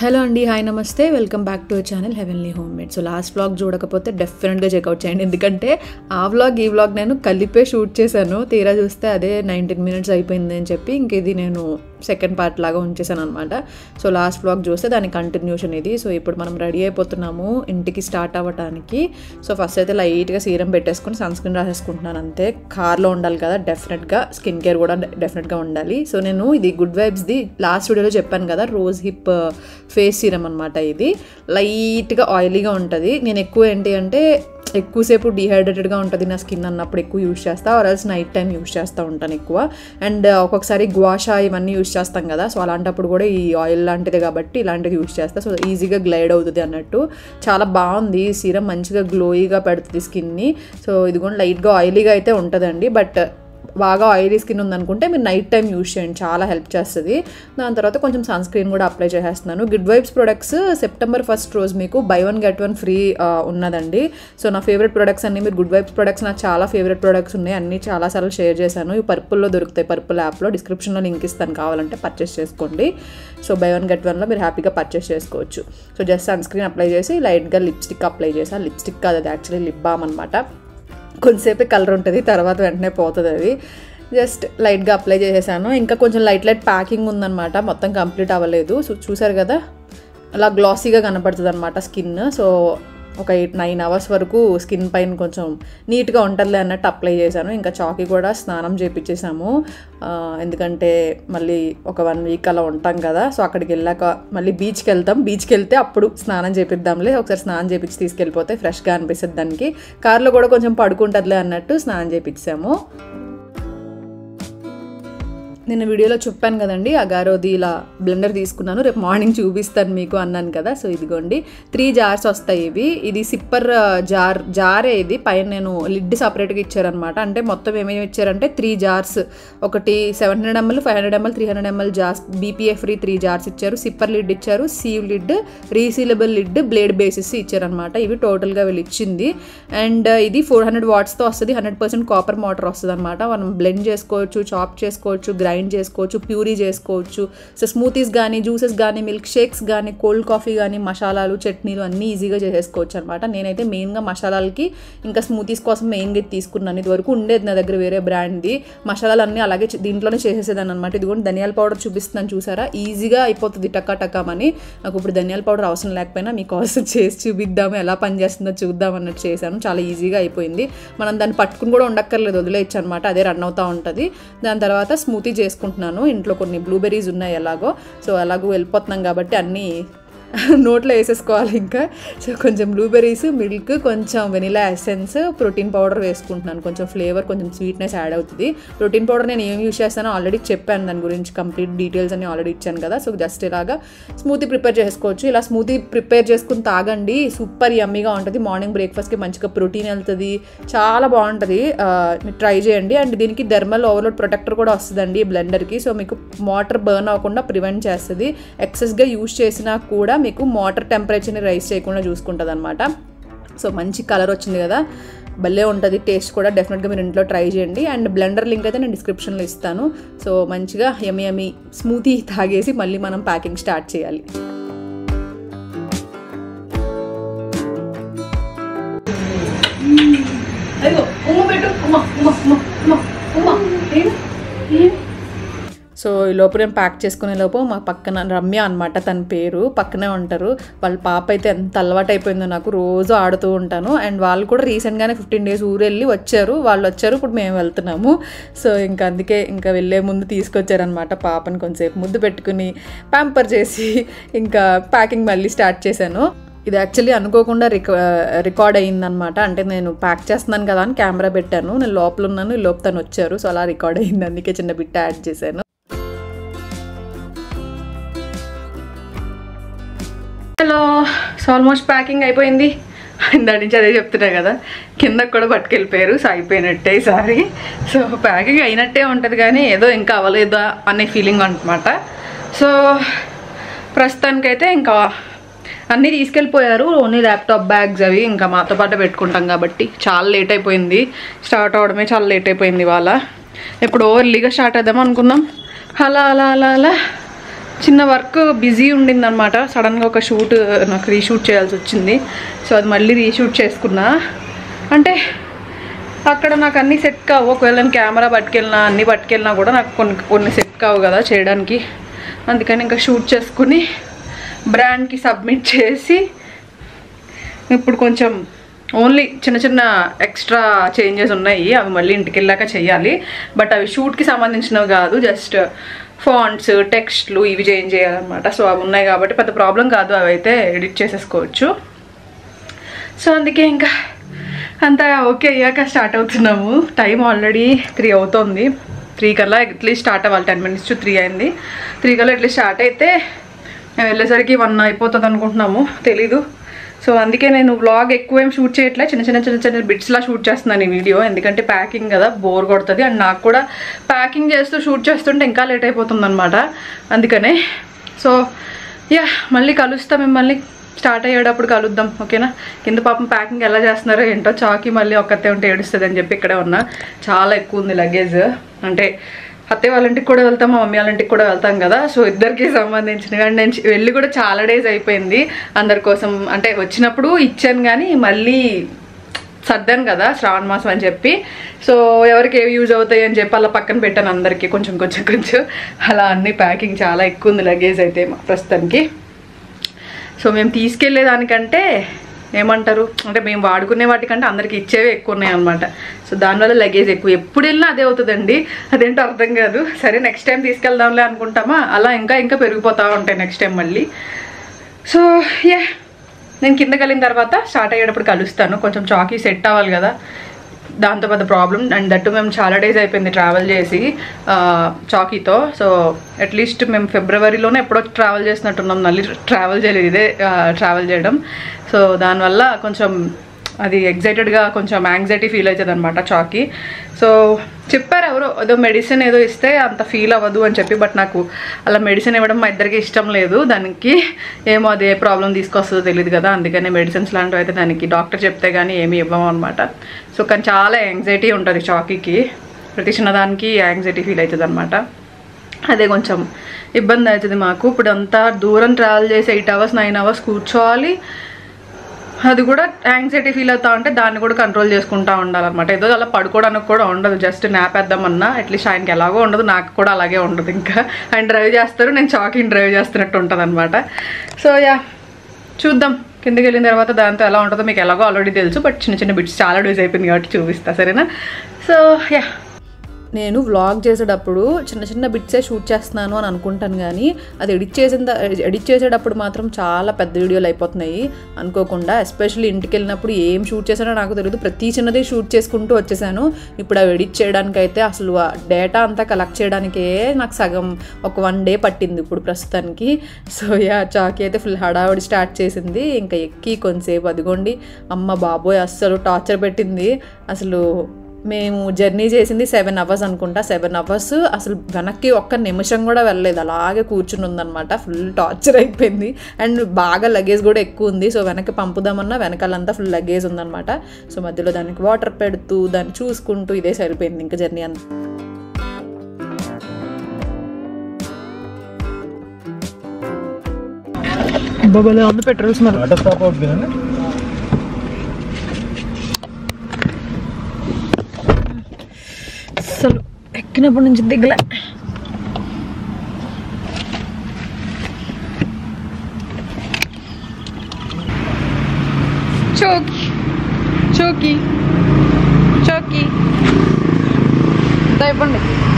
hello అండి hi నమస్తే welcome back to channel heavenly home made so last vlog చూడకపోతే డెఫినెట్గా చెక్అవుట్ చేయండి ఎందుకంటే ఆ వ్లాగ్ ఈ వ్లాగ్ నేను కలిపే షూట్ చేశాను తీరా చూస్తే అదే నైన్టీన్ మినిట్స్ అయిపోయింది అని చెప్పి ఇంక ఇది నేను సెకండ్ పార్ట్ లాగా ఉంచేసాను అనమాట సో లాస్ట్ వ్లాగ్ చూస్తే దాని కంటిన్యూషన్ ఇది సో ఇప్పుడు మనం రెడీ అయిపోతున్నాము ఇంటికి స్టార్ట్ అవ్వడానికి సో ఫస్ట్ అయితే లైట్గా సీరం పెట్టేసుకుని సన్ స్క్రీన్ రాసేసుకుంటున్నాను అంతే కార్లో ఉండాలి కదా డెఫినెట్గా స్కిన్ కేర్ కూడా డెఫినెట్గా ఉండాలి సో నేను ఇది గుడ్ వైబ్స్ది లాస్ట్ వీడియోలో చెప్పాను కదా రోజ్ హిప్ ఫేస్ సీరం అనమాట ఇది లైట్గా ఆయిలీగా ఉంటుంది నేను ఎక్కువ ఏంటి అంటే ఎక్కువసేపు డిహైడ్రేటెడ్గా ఉంటుంది నా స్కిన్ అన్నప్పుడు ఎక్కువ యూస్ చేస్తా ఆర్ఎల్స్ నైట్ టైం యూస్ చేస్తూ ఉంటాను ఎక్కువ అండ్ ఒక్కొక్కసారి గ్వాషా ఇవన్నీ యూస్ చేస్తాం కదా సో అలాంటప్పుడు కూడా ఈ ఆయిల్ లాంటిది కాబట్టి ఇలాంటిది యూస్ చేస్తా సో ఈజీగా గ్లైడ్ అవుతుంది అన్నట్టు చాలా బాగుంది ఈ సీరం మంచిగా గ్లోయిగా పెడుతుంది స్కిన్ని సో ఇది కూడా లైట్గా ఆయిలీగా అయితే ఉంటుందండి బట్ బాగా ఆయిలీ స్కిన్ ఉందనుకుంటే మీరు నైట్ టైం యూస్ చేయండి చాలా హెల్ప్ చేస్తుంది దాని తర్వాత కొంచెం సన్ స్క్రీన్ కూడా అప్లై చేసేస్తున్నాను good vibes products September first రోజు మీకు buy one get one free ఉన్నదండి సో నా ఫేవరెట్ ప్రొడక్ట్స్ అన్ని మీరు గుడ్ వైబ్స్ ప్రొడక్ట్స్ నాకు చాలా ఫేవరెట్ ప్రొడక్ట్స్ ఉన్నాయి అన్ని చాలాసార్లు షేర్ చేశాను ఈ పర్పుల్లో దొరుకుతాయి పర్పుల్ యాప్లో డిస్క్రిప్షన్లో లింక్ ఇస్తాను కావాలంటే పర్చేస్ చేసుకోండి సో బై వన్ గెట్ వన్లో మీరు హ్యాపీగా పర్చేస్ చేసుకోవచ్చు so just sunscreen apply చేసి లైట్గా లిప్స్టిక్ అప్లై చేసాను లిప్స్టిక్ కాదు అది యాక్చువల్లీ లిప్ బామ్ అనమాట కొంతసేపు కలర్ ఉంటుంది తర్వాత వెంటనే పోతుంది అది జస్ట్ లైట్గా అప్లై చేసేసాను ఇంకా కొంచెం లైట్ లైట్ ప్యాకింగ్ ఉందన్నమాట మొత్తం కంప్లీట్ అవ్వలేదు సో చూసారు కదా అలా గ్లాసీగా కనపడుతుంది అనమాట స్కిన్ సో ఒక ఎయిట్ నైన్ అవర్స్ వరకు స్కిన్ పైన కొంచెం నీట్గా ఉంటుందిలే అన్నట్టు అప్లై చేశాను ఇంకా చాకీ కూడా స్నానం చేపించేసాము ఎందుకంటే మళ్ళీ ఒక వన్ వీక్ అలా ఉంటాం కదా సో అక్కడికి వెళ్ళాక మళ్ళీ బీచ్కి వెళ్తాం బీచ్కి వెళ్తే అప్పుడు స్నానం చేపిద్దాంలే ఒకసారి స్నానం చేపించి తీసుకెళ్ళిపోతే ఫ్రెష్గా అనిపిస్తుంది దానికి కార్లో కూడా కొంచెం పడుకుంటుందిలే అన్నట్టు స్నానం చేపించాము నేను వీడియోలో చెప్పాను కదండి అగారోది ఇలా బ్లెండర్ తీసుకున్నాను రేపు మార్నింగ్ చూపిస్తాను మీకు అన్నాను కదా సో ఇదిగోండి త్రీ జార్స్ వస్తాయి ఇవి ఇది సిప్పర్ జార్ జారే ఇది పైన నేను లిడ్ సపరేట్గా ఇచ్చారనమాట అంటే మొత్తం ఏమేమి ఇచ్చారంటే త్రీ జార్స్ ఒకటి seven hundred ML five hundred ML three hundred ML jars BPA free three jars ఇచ్చారు సిప్పర్ లిడ్ ఇచ్చారు sieve lid resealable lid blade bases ఇచ్చారనమాట ఇవి టోటల్గా వీళ్ళు ఇచ్చింది అండ్ ఇది ఫోర్ హండ్రెడ్ వాట్స్తో వస్తుంది హండ్రెడ్ పర్సెంట్ కాపర్ మోటార్ వస్తుంది అనమాట మనం బ్లెండ్ చేసుకోవచ్చు చాప్ చేసుకోవచ్చు గ్రైండ్ చేసుకోవచ్చు ప్యూరీ చేసుకోవచ్చు సో స్మూతీస్ కానీ జ్యూసెస్ కానీ మిల్క్ షేక్స్ కానీ కోల్డ్ కాఫీ కానీ మసాలాలు చట్నీలు అన్నీ ఈజీగా చేసేసుకోవచ్చు అనమాట నేనైతే మెయిన్గా మసాలాలకి ఇంకా స్మూతీస్ కోసం మెయిన్గా ఇది తీసుకున్నాను ఇది వరకు ఉండేది నా దగ్గర వేరే బ్రాండ్ది మసాలాలు అన్నీ అలాగే దీంట్లోనే చేసేసేదాన్ని అనమాట ఇది కూడా ధనియాల పౌడర్ చూపిస్తున్నాను చూసారా ఈజీగా అయిపోతుంది టకా టకామని నాకు ఇప్పుడు ధనియాల పౌడర్ అవసరం లేకపోయినా మీకోసం చేసి చూపిద్దాము ఎలా పనిచేస్తుందో చూద్దాం అన్నట్టు చేశాను చాలా ఈజీగా అయిపోయింది మనం దాన్ని పట్టుకుని కూడా ఉండక్కర్లేదు వదిలేయచ్చు అనమాట అదే రన్ అవుతూ ఉంటుంది దాని తర్వాత స్మూతీ చేసుకుంటున్నాను ఇంట్లో కొన్ని బ్లూబెర్రీస్ ఉన్నాయి ఎలాగో సో ఎలాగో వెళ్ళిపోతున్నాం కాబట్టి అన్నీ నోట్లో వేసేసుకోవాలి ఇంకా సో కొంచెం బ్లూబెర్రీస్ మిల్క్ కొంచెం వెనిలా ఎసెన్స్ ప్రోటీన్ పౌడర్ వేసుకుంటున్నాను కొంచెం ఫ్లేవర్ కొంచెం స్వీట్నెస్ యాడ్ అవుతుంది ప్రోటీన్ పౌడర్ నేను ఏం యూస్ చేస్తానో ఆల్రెడీ చెప్పాను దాని గురించి కంప్లీట్ డీటెయిల్స్ అన్ని ఆల్రెడీ ఇచ్చాను కదా సో జస్ట్ ఇలాగా స్మూతీ ప్రిపేర్ చేసుకోవచ్చు ఇలా స్మూతీ ప్రిపేర్ చేసుకుని తాగండి సూపర్ యమ్మీగా ఉంటుంది మార్నింగ్ బ్రేక్ఫాస్ట్కి మంచిగా ప్రోటీన్ వెళ్తుంది చాలా బాగుంటుంది ట్రై చేయండి అండ్ దీనికి థర్మల్ ఓవర్లోడ్ ప్రొటెక్టర్ కూడా వస్తుందండి ఈ బ్లెండర్కి సో మీకు మోటార్ బర్న్ అవ్వకుండా ప్రివెంట్ చేస్తుంది ఎక్సెస్గా యూస్ చేసినా కూడా మీకు మోటార్ టెంపరేచర్ని రైస్ చేయకుండా చూసుకుంటుంది అనమాట సో మంచి కలర్ వచ్చింది కదా భలే ఉంటుంది టేస్ట్ కూడా డెఫినెట్గా మీరు ఇంట్లో ట్రై చేయండి అండ్ బ్లెండర్ లింక్ అయితే నేను డిస్క్రిప్షన్లో ఇస్తాను సో మంచిగా ఎమి ఎమి స్మూతీ తాగేసి మళ్ళీ మనం ప్యాకింగ్ స్టార్ట్ చేయాలి సో ఈ లోపు నేను ప్యాక్ చేసుకునే లోపు మా పక్కన రమ్య అనమాట తన పేరు పక్కనే ఉంటారు వాళ్ళ పాప అయితే ఎంత అలవాటు అయిపోయిందో నాకు రోజు ఆడుతూ ఉంటాను అండ్ వాళ్ళు కూడా రీసెంట్గానే ఫిఫ్టీన్ డేస్ ఊరు వెళ్ళి వచ్చారు వాళ్ళు వచ్చారు ఇప్పుడు మేము వెళ్తున్నాము సో ఇంకా అందుకే ఇంకా వెళ్ళే ముందు తీసుకొచ్చారనమాట పాపని కొంచెంసేపు ముద్దు పెట్టుకుని ప్యాంపర్ చేసి ఇంకా ప్యాకింగ్ మళ్ళీ స్టార్ట్ చేశాను ఇది యాక్చువల్లీ అనుకోకుండా రిక రికార్డ్ అయ్యిందనమాట అంటే నేను ప్యాక్ చేస్తున్నాను కదా అని కెమెరా పెట్టాను నేను లోపల ఉన్నాను లోపు తను వచ్చారు సో అలా రికార్డ్ అయ్యింది అందుకే చిన్న బిట్ యాడ్ చేశాను హలో సో ఆల్మోస్ట్ ప్యాకింగ్ అయిపోయింది దాని నుంచి అదే చెప్తున్నా కదా కిందకు కూడా పట్టుకెళ్ళిపోయారు సో అయిపోయినట్టే ఈసారి సో ప్యాకింగ్ అయినట్టే ఉంటుంది కానీ ఏదో ఇంకా అవ్వలేదా అనే ఫీలింగ్ అనమాట సో ప్రస్తుతానికైతే ఇంకా అన్నీ తీసుకెళ్ళిపోయారు ఓన్లీ ల్యాప్టాప్ బ్యాగ్స్ అవి ఇంకా మాతో పాటు పెట్టుకుంటాం కాబట్టి చాలా లేట్ అయిపోయింది స్టార్ట్ అవడమే చాలా లేట్ అయిపోయింది ఇవాళ ఎప్పుడో ఎర్లీగా స్టార్ట్ అవుదాం అనుకున్నాం అలా అలా అలా అలా చిన్న వర్క్ బిజీ ఉండింది అనమాట సడన్గా ఒక షూట్ నాకు రీషూట్ చేయాల్సి వచ్చింది సో అది మళ్ళీ రీషూట్ చేసుకున్నా అంటే అక్కడ నాకు అన్నీ సెట్ కావు ఒకవేళ నేను కెమెరా పట్టుకెళ్ళినా అన్నీ పట్టుకెళ్ళినా కూడా నాకు కొన్ని కొన్ని సెట్ కావు కదా చేయడానికి అందుకని ఇంకా షూట్ చేసుకుని బ్రాండ్కి సబ్మిట్ చేసి ఇప్పుడు కొంచెం ఓన్లీ చిన్న చిన్న ఎక్స్ట్రా చేంజెస్ ఉన్నాయి అవి మళ్ళీ ఇంటికి వెళ్ళాక చేయాలి బట్ అవి షూట్కి సంబంధించినవి కాదు జస్ట్ ఫాంట్స్ టెక్స్ట్లు ఇవి చేంజ్ చేయాలన్నమాట సో అవి ఉన్నాయి కాబట్టి పెద్ద ప్రాబ్లం కాదు అవి అయితే ఎడిట్ చేసేసుకోవచ్చు సో అందుకే ఇంకా అంతా ఓకే అయ్యాక స్టార్ట్ అవుతున్నాము టైం ఆల్రెడీ త్రీ అవుతుంది త్రీ కల్లా అట్లీస్ట్ స్టార్ట్ అవ్వాలి టెన్ మినిట్స్ టు త్రీ అయింది త్రీ కల్లా అట్లీస్ట్ స్టార్ట్ అయితే మేము వెళ్ళేసరికి వన్ అయిపోతుంది అనుకుంటున్నాము తెలీదు సో అందుకే నేను వ్లాగ్ ఎక్కువ ఏం షూట్ చేయట్లే చిన్న చిన్న చిన్న చిన్న బిట్స్లా షూట్ చేస్తున్నాను ఈ వీడియో ఎందుకంటే ప్యాకింగ్ కదా బోర్ కొడుతుంది అండ్ నాకు కూడా ప్యాకింగ్ చేస్తూ షూట్ చేస్తుంటే ఇంకా లేట్ అయిపోతుంది అనమాట అందుకనే సో యా మళ్ళీ కలుస్తా మిమ్మల్ని స్టార్ట్ అయ్యేటప్పుడు కలుద్దాం ఓకేనా కింద పాపం ప్యాకింగ్ ఎలా చేస్తున్నారో ఏంటో చాకి మళ్ళీ ఒక్కతే ఉంటే ఏడుస్తుంది అని చెప్పి ఇక్కడే ఉన్నా చాలా ఎక్కువ ఉంది లగేజ్ అంటే అత్తయ్య వాళ్ళ ఇంటికి కూడా వెళ్తాం మా మమ్మీ వాళ్ళ ఇంటికి కూడా వెళ్తాం కదా సో ఇద్దరికి సంబంధించిన కానీ నేను చి- వెళ్ళి కూడా చాలా డేస్ అయిపోయింది అందరి కోసం అంటే వచ్చినప్పుడు ఇచ్చాను కానీ మళ్ళీ సర్దాను కదా శ్రావణ మాసం అని చెప్పి సో ఎవరికి ఏవి యూజ్ అవుతాయి అని చెప్పి అలా పక్కన పెట్టాను అందరికీ కొంచెం కొంచెం కొంచెం అలా అన్ని ప్యాకింగ్ చాలా ఎక్కువ ఉంది లగేజ్ అయితే మా ప్రస్తుతానికి సో మేము తీసుకెళ్లే దానికంటే ఏమంటారు అంటే మేము వాడుకునే వాటికంటే అందరికి ఇచ్చేవి ఎక్కువ ఉన్నాయి అనమాట సో దానివల్ల లగేజ్ ఎక్కువ ఎప్పుడు వెళ్ళినా అదే అవుతుందండి అదేంటో అర్థం కాదు సరే నెక్స్ట్ టైం తీసుకెళ్దాంలే అనుకుంటామా అలా ఇంకా ఇంకా పెరిగిపోతూ ఉంటాయి నెక్స్ట్ టైం మళ్ళీ సో యా నేను కిందకి వెళ్ళిన తర్వాత స్టార్ట్ అయ్యేటప్పుడు కలుస్తాను కొంచెం చాకీ సెట్ అవ్వాలి కదా దాంతో పెద్ద ప్రాబ్లం అండ్ దట్టు మేము చాలా డేస్ అయిపోయింది ట్రావెల్ చేసి ఆ, చాకీతో సో అట్లీస్ట్ మేము ఫిబ్రవరిలోనే ఎప్పుడో ట్రావెల్ చేసినట్టున్నాం మళ్ళీ ట్రావెల్ చేయలేదు ఇదే ట్రావెల్ చేయడం సో దానివల్ల కొంచెం అది ఎగ్జైటెడ్గా కొంచెం యాంగ్జైటీ ఫీల్ అవుతుంది అనమాట చాకీ సో చెప్పారు ఎవరో ఏదో మెడిసిన్ ఏదో ఇస్తే అంత ఫీల్ అవ్వదు అని చెప్పి బట్ నాకు అలా మెడిసిన్ ఇవ్వడం మా ఇద్దరికి ఇష్టం లేదు దానికి ఏమో అది ఏ ప్రాబ్లం తీసుకొస్తుందో తెలియదు కదా అందుకనే మెడిసిన్స్ లాంటివి అయితే దానికి డాక్టర్ చెప్తే కానీ ఏమీ ఇవ్వము అనమాట సో కానీ చాలా యాంగ్జైటీ ఉంటుంది చాకీకి ప్రతి చిన్నదానికి యాంగ్జైటీ ఫీల్ అవుతుంది అనమాట అదే కొంచెం ఇబ్బంది అవుతుంది మాకు ఇప్పుడు అంతా దూరం ట్రావెల్ చేసి ఎయిట్ అవర్స్ నైన్ అవర్స్ కూర్చోవాలి అది కూడా యాంగ్జైటీ ఫీల్ అవుతా ఉంటే దాన్ని కూడా కంట్రోల్ చేసుకుంటా ఉండాలన్నమాట ఏదో అలా పడుకోవడానికి కూడా ఉండదు జస్ట్ నాప్ వేద్దామన్నా అట్లీస్ట్ ఆయనకి ఎలాగో ఉండదు నాకు కూడా అలాగే ఉండదు ఇంకా ఆయన డ్రైవ్ చేస్తారు నేను చాకింగ్ డ్రైవ్ చేస్తున్నట్టు ఉంటుంది అనమాట సో యా చూద్దాం కిందకి వెళ్ళిన తర్వాత దాంతో ఎలా ఉంటుందో మీకు ఎలాగో ఆల్రెడీ తెలుసు బట్ చిన్న చిన్న బిట్స్ చాలా డేస్ అయిపోయింది కాబట్టి చూపిస్తా సరేనా సో యా నేను వ్లాగ్ చేసేటప్పుడు చిన్న చిన్న బిట్సే షూట్ చేస్తున్నాను అని అనుకుంటాను కానీ అది ఎడిట్ చేసిన ఎడిట్ చేసేటప్పుడు మాత్రం చాలా పెద్ద వీడియోలు అయిపోతున్నాయి అనుకోకుండా ఎస్పెషల్లీ ఇంటికి వెళ్ళినప్పుడు ఏం షూట్ చేశానో నాకు తెలియదు ప్రతి చిన్నది షూట్ చేసుకుంటూ వచ్చేసాను ఇప్పుడు అవి ఎడిట్ చేయడానికి అయితే అసలు ఆ డేటా అంతా కలెక్ట్ చేయడానికే నాకు సగం ఒక వన్ డే పట్టింది ఇప్పుడు ప్రస్తుతానికి సో యా చాకీ అయితే ఫుల్ హడావుడి స్టార్ట్ చేసింది ఇంకా ఎక్కి కొంతసేపు అదిగోండి అమ్మ బాబోయ్ అస్సలు టార్చర్ పెట్టింది అసలు మేము జర్నీ చేసింది సెవెన్ అవర్స్ అనుకుంటా సెవెన్ అవర్స్ అసలు వెనక్కి ఒక్క నిమిషం కూడా వెళ్ళలేదు అలాగే కూర్చుని ఉందన్నమాట ఫుల్ టార్చర్ అయిపోయింది అండ్ బాగా లగేజ్ కూడా ఎక్కువ ఉంది సో వెనక్కి పంపుదామన్నా వెనకాలంతా ఫుల్ లగేజ్ ఉందన్నమాట సో మధ్యలో దానికి వాటర్ పెడుతూ దాన్ని చూసుకుంటూ ఇదే సరిపోయింది ఇంకా జర్నీ అంతా బాబాలే ఉంది petrol smell auto stop out కదండి అసలు ఎక్కినప్పటి నుంచి దిగలే చోకి చోకి చోకి అయిపోండి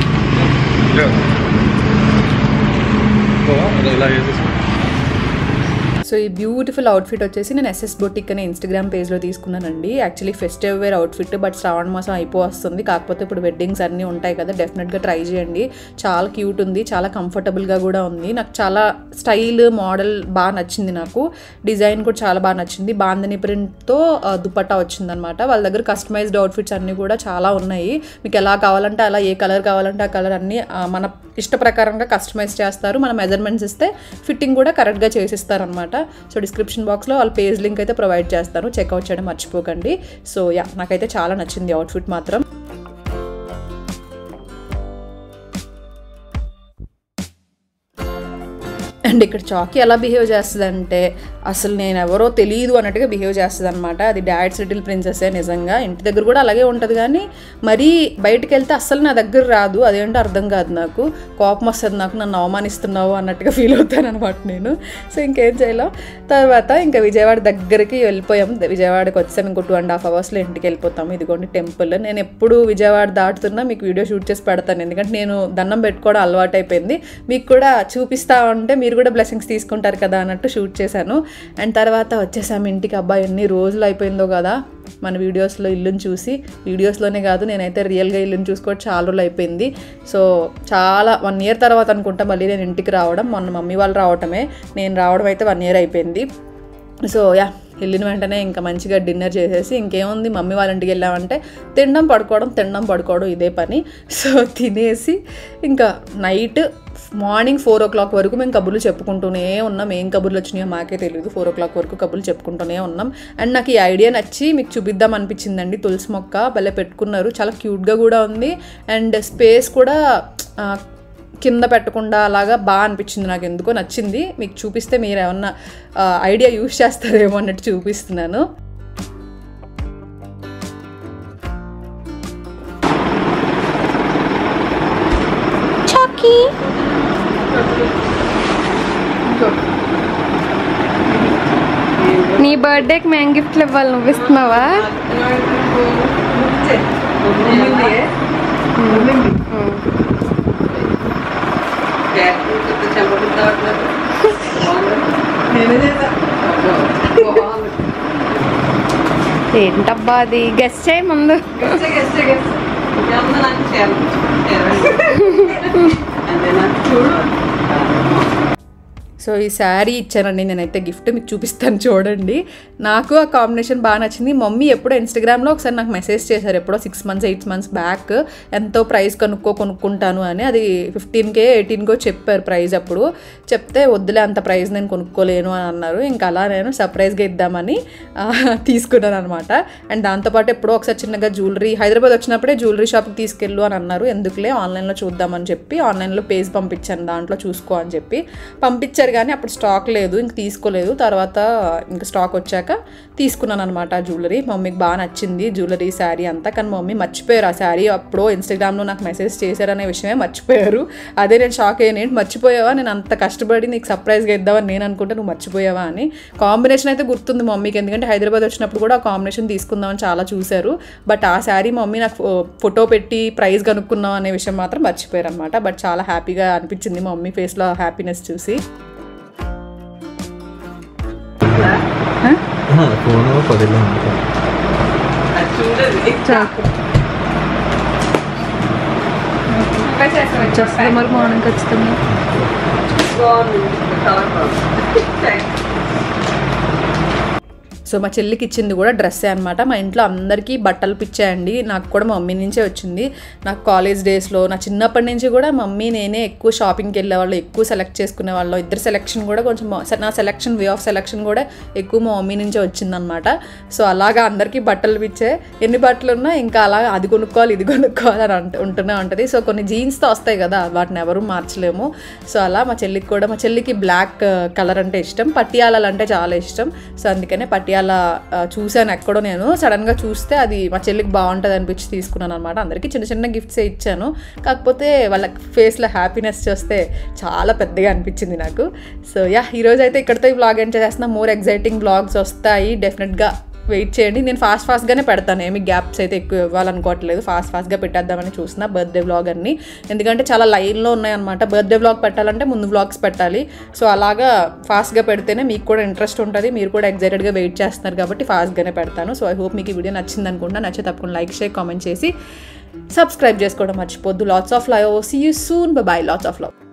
ఇలా వేసేసి సో ఈ బ్యూటిఫుల్ అవుట్ఫిట్ వచ్చేసి నేను ఎస్ఎస్ బొటిక్ అనే ఇన్స్టాగ్రామ్ పేజ్లో తీసుకున్నానండి actually festive wear outfit but శ్రావణ మాసం అయిపో వస్తుంది కాకపోతే ఇప్పుడు వెడ్డింగ్స్ అన్నీ ఉంటాయి కదా డెఫినెట్గా ట్రై చేయండి చాలా క్యూట్ ఉంది చాలా కంఫర్టబుల్గా కూడా ఉంది నాకు చాలా స్టైల్ మోడల్ బాగా నచ్చింది నాకు డిజైన్ కూడా చాలా బాగా నచ్చింది బాందని ప్రింట్తో దుపట్టా వచ్చిందనమాట వాళ్ళ దగ్గర కస్టమైజ్డ్ అవుట్ఫిట్స్ అన్నీ కూడా చాలా ఉన్నాయి మీకు ఎలా కావాలంటే అలా ఏ కలర్ కావాలంటే ఆ కలర్ అన్నీ ఆ, మన ఇష్ట ప్రకారంగా కస్టమైజ్ చేస్తారు మన మెజర్మెంట్స్ ఇస్తే ఫిట్టింగ్ కూడా కరెక్ట్గా చేసిస్తారనమాట సో డిస్క్రిప్షన్ బాక్స్లో వాళ్ళ పేజ్ లింక్ అయితే ప్రొవైడ్ చేస్తాను చెక్అవుట్ చేయడం మర్చిపోకండి సో యా నాకైతే చాలా నచ్చింది అవుట్ఫిట్ మాత్రం అండ్ ఇక్కడ చాకీ ఎలా బిహేవ్ చేస్తుంది అంటే అసలు నేను ఎవరో తెలియదు అన్నట్టుగా బిహేవ్ చేస్తుంది అనమాట అది డాడ్స్ లిటిల్ ప్రిన్సెసే నిజంగా ఇంటి దగ్గర కూడా అలాగే ఉంటుంది కానీ మరీ బయటకు వెళ్తే అస్సలు నా దగ్గర రాదు అదేంటో అర్థం కాదు నాకు కోపం వస్తుంది నాకు నన్ను అవమానిస్తున్నావు అన్నట్టుగా ఫీల్ అవుతాను అనమాట నేను సో ఇంకేం చేయలేం తర్వాత ఇంకా విజయవాడ దగ్గరికి వెళ్ళిపోయాం విజయవాడకి వచ్చాం ఇంకో టూ అండ్ హాఫ్ అవర్స్లో ఇంటికి వెళ్ళిపోతాం ఇదిగోండి టెంపుల్ నేను ఎప్పుడు విజయవాడ దాటుతున్నా మీకు వీడియో షూట్ చేసి పెడతాను ఎందుకంటే నేను దండం పెట్టుకోవడం అలవాటు అయిపోయింది మీకు కూడా చూపిస్తా ఉంటే మీరు కూడా బ్లెస్సింగ్స్ తీసుకుంటారు కదా అన్నట్టు షూట్ చేశాను అండ్ తర్వాత వచ్చేసాము ఇంటికి అబ్బాయి ఎన్ని రోజులు అయిపోయిందో కదా మన వీడియోస్లో ఇల్లుని చూసి వీడియోస్లోనే కాదు నేనైతే రియల్గా ఇల్లుని చూసుకోవడం చాలా రోజులు అయిపోయింది సో చాలా వన్ ఇయర్ తర్వాత అనుకుంటా మళ్ళీ నేను ఇంటికి రావడం మొన్న మమ్మీ వాళ్ళు రావటమే నేను రావడం అయితే వన్ ఇయర్ అయిపోయింది సో యా వెళ్ళిన వెంటనే ఇంకా మంచిగా డిన్నర్ చేసేసి ఇంకేముంది మమ్మీ వాళ్ళ ఇంటికి వెళ్ళామంటే తినడం పడుకోవడం తినడం పడుకోవడం ఇదే పని సో తినేసి ఇంకా night morning four o'clock వరకు మేము కబుర్లు చెప్పుకుంటూనే ఉన్నాం ఏం కబుర్లు వచ్చినాయో మాకే తెలియదు ఫోర్ ఓ క్లాక్ వరకు కబుర్లు చెప్పుకుంటూనే ఉన్నాం అండ్ నాకు ఈ ఐడియా నచ్చి మీకు చూపిద్దాం అనిపించిందండి తులసి మొక్క భలే పెట్టుకున్నారు చాలా క్యూట్గా కూడా ఉంది అండ్ స్పేస్ కూడా ఆ, కింద పెట్టకుండా అలాగా బాగా అనిపించింది నాకు ఎందుకో నచ్చింది మీకు చూపిస్తే మీరు ఏమన్నా ఐడియా యూస్ చేస్తారేమో అన్నట్టు చూపిస్తున్నాను చాకీ నీ బర్త్డేకి మేము గిఫ్ట్లు ఇవ్వాలి నువ్వు ఇస్తున్నావా ఏంటబ్బా అది గెస్ట్ చేయి ముందు సో ఈ శారీ ఇచ్చానండి నేనైతే గిఫ్ట్ మీకు చూపిస్తాను చూడండి నాకు ఆ కాంబినేషన్ బాగా నచ్చింది మమ్మీ ఎప్పుడో ఇన్స్టాగ్రామ్లో ఒకసారి నాకు మెసేజ్ చేశారు ఎప్పుడో six months eight months back ఎంతో ప్రైస్ కనుక్కో కొనుక్కుంటాను అని అది ఫిఫ్టీన్కే ఎయిటీన్కో చెప్పారు ప్రైస్ అప్పుడు చెప్తే వద్దులే అంత ప్రైస్ నేను కొనుక్కోలేను అని అన్నారు ఇంకా అలా నేను సర్ప్రైజ్గా ఇద్దామని ఆ, తీసుకున్నాను అనమాట అండ్ దాంతోపాటు ఎప్పుడో ఒకసారి చిన్నగా జ్యువెలరీ హైదరాబాద్ వచ్చినప్పుడే జ్యువెలరీ షాప్కి తీసుకెళ్ళు అని అన్నారు ఎందుకులే ఆన్లైన్లో చూద్దామని చెప్పి ఆన్లైన్లో పేజ్ పంపించాను దాంట్లో చూసుకో అని చెప్పి పంపించారు కానీ అప్పుడు స్టాక్ లేదు ఇంక తీసుకోలేదు తర్వాత ఇంకా స్టాక్ వచ్చాక తీసుకున్నాను అనమాట ఆ జ్యువెలరీ మమ్మీకి బాగా నచ్చింది జ్యువెలరీ శారీ అంతా కానీ మమ్మీ మర్చిపోయారు ఆ శారీ అప్పుడు ఇన్స్టాగ్రామ్లో నాకు మెసేజ్ చేశారనే విషయమే మర్చిపోయారు అదే నేను షాక్ అయ్యాను ఏంటి మర్చిపోయావా నేను అంత కష్టపడి నీకు సర్ప్రైజ్గా ఇద్దామని నేను అనుకుంటే నువ్వు మర్చిపోయావా అని కాంబినేషన్ అయితే గుర్తుంది మమ్మీకి ఎందుకంటే హైదరాబాద్ వచ్చినప్పుడు కూడా ఆ కాంబినేషన్ తీసుకుందామని చాలా చూశారు బట్ ఆ శారీ మమ్మీ నాకు ఫో- ఫోటో పెట్టి ప్రైస్ కనుక్కున్నాం అనే విషయం మాత్రం మర్చిపోయారు అనమాట బట్ చాలా హ్యాపీగా అనిపించింది మా మమ్మీ ఫేస్లో హ్యాపీనెస్ చూసి ఫోన్ పదిలో ఉంటుంది వచ్చేస్తుంది మరి మార్నింగ్ ఖచ్చితంగా సో మా చెల్లికి ఇచ్చింది కూడా డ్రెస్సే అనమాట మా ఇంట్లో అందరికీ బట్టలు పిచ్చాయండి నాకు కూడా మా మమ్మీ నుంచే వచ్చింది నాకు కాలేజ్ డేస్లో నా చిన్నప్పటి నుంచి కూడా మమ్మీ నేనే ఎక్కువ షాపింగ్కి వెళ్ళేవాళ్ళు ఎక్కువ సెలెక్ట్ చేసుకునే వాళ్ళు ఇద్దరు సెలెక్షన్ కూడా కొంచెం మా- నా సెలెక్షన్ వే ఆఫ్ సెలెక్షన్ కూడా ఎక్కువ మా మమ్మీ నుంచే వచ్చిందనమాట సో అలాగా అందరికీ బట్టలు పిచ్చే ఎన్ని బట్టలు ఉన్నా ఇంకా అలా అది కొనుక్కోవాలి ఇది కొనుక్కోవాలి అని అంట ఉంటూనే ఉంటుంది సో కొన్ని జీన్స్తో వస్తాయి కదా వాటిని ఎవరు మార్చలేము సో అలా మా చెల్లికి కూడా మా చెల్లికి బ్లాక్ కలర్ అంటే ఇష్టం పట్టియాలాలు అంటే చాలా ఇష్టం సో అందుకనే పట్టియాల ఆ, చూశాను ఎక్కడో నేను సడన్గా చూస్తే అది మా చెల్లికి బాగుంటుంది అనిపించి తీసుకున్నాను అనమాట అందరికీ చిన్న చిన్న గిఫ్ట్సే ఇచ్చాను కాకపోతే వాళ్ళ ఫేస్లో హ్యాపీనెస్ చూస్తే చాలా పెద్దగా అనిపించింది నాకు సో యా ఈరోజు అయితే ఇక్కడితో ఈ బ్లాగ్ ఎంజాయ్ చేస్తున్నా మోర్ ఎగ్జైటింగ్ బ్లాగ్స్ వస్తాయి డెఫినెట్గా వెయిట్ చేయండి నేను ఫాస్ట్ ఫాస్ట్గానే పెడతాను ఏమి గ్యాప్స్ అయితే ఎక్కువ ఇవ్వాలనుకోవట్లేదు ఫాస్ట్ ఫాస్ట్గా పెట్టేద్దామని చూసిన బర్త్డే వ్లాగ్ అన్ని ఎందుకంటే చాలా లైన్లో ఉన్నాయన్నమాట బర్త్డే వ్లాగ్ పెట్టాలంటే ముందు వ్లాగ్స్ పెట్టాలి సో అలాగా ఫాస్ట్గా పెడితేనే మీకు కూడా ఇంట్రెస్ట్ ఉంటుంది మీరు కూడా ఎగ్జైటెడ్గా వెయిట్ చేస్తున్నారు కాబట్టి ఫాస్ట్గానే పెడతాను సో ఐ హోప్ మీకు ఈ వీడియో నచ్చింది అనుకుంటా నచ్చితే తప్పకుండా లైక్ షేర్ కామెంట్ చేసి సబ్స్క్రైబ్ చేసుకోవడం మర్చిపోద్దు lots of love see you soon bye lots of love